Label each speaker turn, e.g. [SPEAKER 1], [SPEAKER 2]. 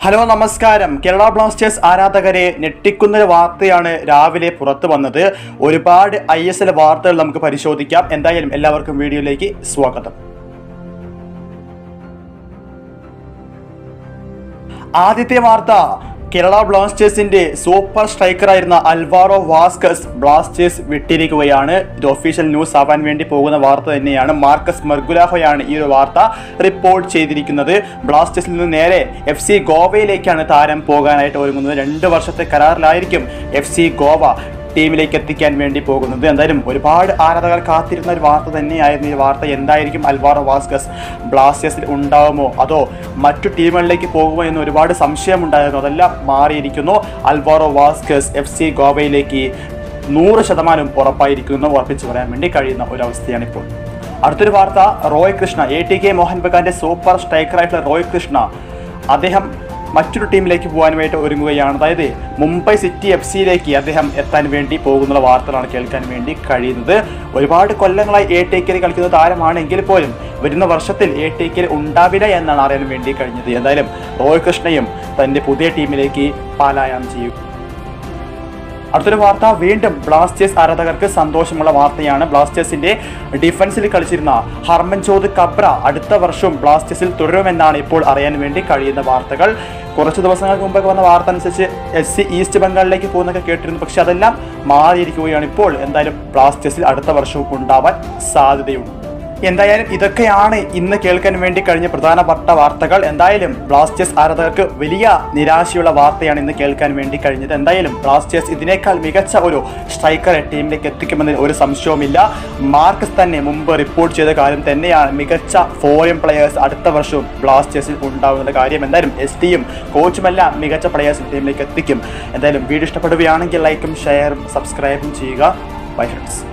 [SPEAKER 1] hello നമസ്കാരം Kerala Blasters ആരാധകരെ ഞെട്ടിക്കുന്ന ഒരു വാർത്തയാണ് രാവിലെ പുറത്തു വന്നത് ഒരുപാട് ഐ എസ് എൽ വാർത്തകൾ നമുക്ക് പരിശോധിക്കാം എന്തായാലും എല്ലാവർക്കും വീഡിയോയിലേക്ക് സ്വാഗതം ആദ്യത്തെ വാർത്ത കേരള ബ്ലാസ്റ്റേഴ്സിന്റെ സൂപ്പർ സ്ട്രൈക്കറായിരുന്ന അൽവാറോ വാസ്കസ് ബ്ലാസ്റ്റേഴ്സ് വിട്ടിരിക്കുകയാണ് ഇത് ഒഫീഷ്യൽ ന്യൂസ് ആവാൻ വേണ്ടി പോകുന്ന വാർത്ത തന്നെയാണ് മാർക്കസ് മെർഗുലാഹോയാണ് ഈ ഒരു വാർത്ത റിപ്പോർട്ട് ചെയ്തിരിക്കുന്നത് ബ്ലാസ്റ്റേഴ്സിൽ നിന്ന് നേരെ എഫ് സി ഗോവയിലേക്കാണ് താരം പോകാനായിട്ട് ഒരുങ്ങുന്നത് രണ്ട് വർഷത്തെ കരാറിലായിരിക്കും എഫ് സി ഗോവ ടീമിലേക്ക് എത്തിക്കാൻ വേണ്ടി പോകുന്നത് എന്തായാലും ഒരുപാട് ആരാധകർ കാത്തിരുന്ന ഒരു വാർത്ത തന്നെയായിരുന്നു ഈ വാർത്ത എന്തായിരിക്കും അൽവാറോ വാസ്കസ് ബ്ലാസ്റ്റേഴ്സിൽ ഉണ്ടാകുമോ അതോ മറ്റു ടീമുകളിലേക്ക് പോകുമോ എന്ന് ഒരുപാട് സംശയമുണ്ടായിരുന്നു അതെല്ലാം മാറിയിരിക്കുന്നു അൽവാറോ വാസ്കസ് എഫ് സി ഗോവയിലേക്ക് നൂറ് ശതമാനം ഉറപ്പായിരിക്കുന്നു ഉറപ്പിച്ചു പറയാൻ വേണ്ടി കഴിയുന്ന ഒരു അവസ്ഥയാണ് ഇപ്പോൾ അടുത്തൊരു വാർത്ത Roy Krishna A T K Mohun ബഗാന്റെ സൂപ്പർ സ്ട്രൈക്കറായിട്ടുള്ള റോയ് കൃഷ്ണ അദ്ദേഹം മറ്റൊരു ടീമിലേക്ക് പോകാനുമായിട്ട് ഒരുങ്ങുകയാണ് അതായത് മുംബൈ സിറ്റി എഫ് സിയിലേക്ക് അദ്ദേഹം എത്താൻ വേണ്ടി പോകുന്ന വാർത്തകളാണ് കേൾക്കാൻ വേണ്ടി കഴിയുന്നത് ഒരുപാട് കൊല്ലങ്ങളായി എ ടി കെയിൽ കളിക്കുന്ന താരമാണെങ്കിൽ പോലും വരുന്ന വർഷത്തിൽ എ ടി കെയിൽ ഉണ്ടാവില്ല എന്നാണ് അറിയാൻ വേണ്ടി കഴിഞ്ഞത് എന്തായാലും റോയ് കൃഷ്ണയും തൻ്റെ പുതിയ ടീമിലേക്ക് പാലായനം ചെയ്യും അടുത്തൊരു വാർത്ത വീണ്ടും ബ്ലാസ്റ്റേഴ്സ് ആരാധകർക്ക് സന്തോഷമുള്ള വാർത്തയാണ് ബ്ലാസ്റ്റേഴ്സിന്റെ ഡിഫൻസിൽ കളിച്ചിരുന്ന ഹർമൻജോത് കബ്ര അടുത്ത വർഷവും ബ്ലാസ്റ്റേഴ്സിൽ തുടരുമെന്നാണ് ഇപ്പോൾ അറിയാൻ വേണ്ടി കഴിയുന്ന വാർത്തകൾ കുറച്ച് ദിവസങ്ങൾക്ക് മുമ്പൊക്കെ വന്ന വാർത്ത അനുസരിച്ച് എസ് സി ഈസ്റ്റ് ബംഗാളിലേക്ക് പോകുന്നൊക്കെ കേട്ടിരുന്നു പക്ഷെ അതെല്ലാം മാറിയിരിക്കുകയാണ് ഇപ്പോൾ എന്തായാലും ബ്ലാസ്റ്റേഴ്സിൽ അടുത്ത വർഷവും ഉണ്ടാവാൻ സാധ്യതയുണ്ട് എന്തായാലും ഇതൊക്കെയാണ് ഇന്ന് കേൾക്കാൻ വേണ്ടി കഴിഞ്ഞ പ്രധാനപ്പെട്ട വാർത്തകൾ എന്തായാലും ബ്ലാസ്റ്റേഴ്സ് ആരാധകർക്ക് വലിയ നിരാശയുള്ള വാർത്തയാണ് ഇന്ന് കേൾക്കാൻ വേണ്ടി കഴിഞ്ഞത് എന്തായാലും ബ്ലാസ്റ്റേഴ്സ് ഇതിനേക്കാൾ മികച്ച ഒരു സ്ട്രൈക്കറെ ടീമിലേക്ക് എത്തിക്കുമെന്നതിൽ ഒരു സംശയവുമില്ല മാർക്കസ് തന്നെ മുമ്പ് റിപ്പോർട്ട് ചെയ്ത കാര്യം തന്നെയാണ് മികച്ച ഫോറിൻ പ്ലെയേഴ്സ് അടുത്ത വർഷവും ബ്ലാസ്റ്റേഴ്സിൽ ഉണ്ടാകുന്ന കാര്യം എന്തായാലും എസ് ടിയും കോച്ചുമെല്ലാം മികച്ച പ്ലെയേഴ്സ് ടീമിലേക്ക് എത്തിക്കും എന്തായാലും വീഡിയോ ഇഷ്ടപ്പെടുകയാണെങ്കിൽ ലൈക്കും ഷെയറും സബ്സ്ക്രൈബും ചെയ്യുക ബൈ ഫ്രണ്ട്സ്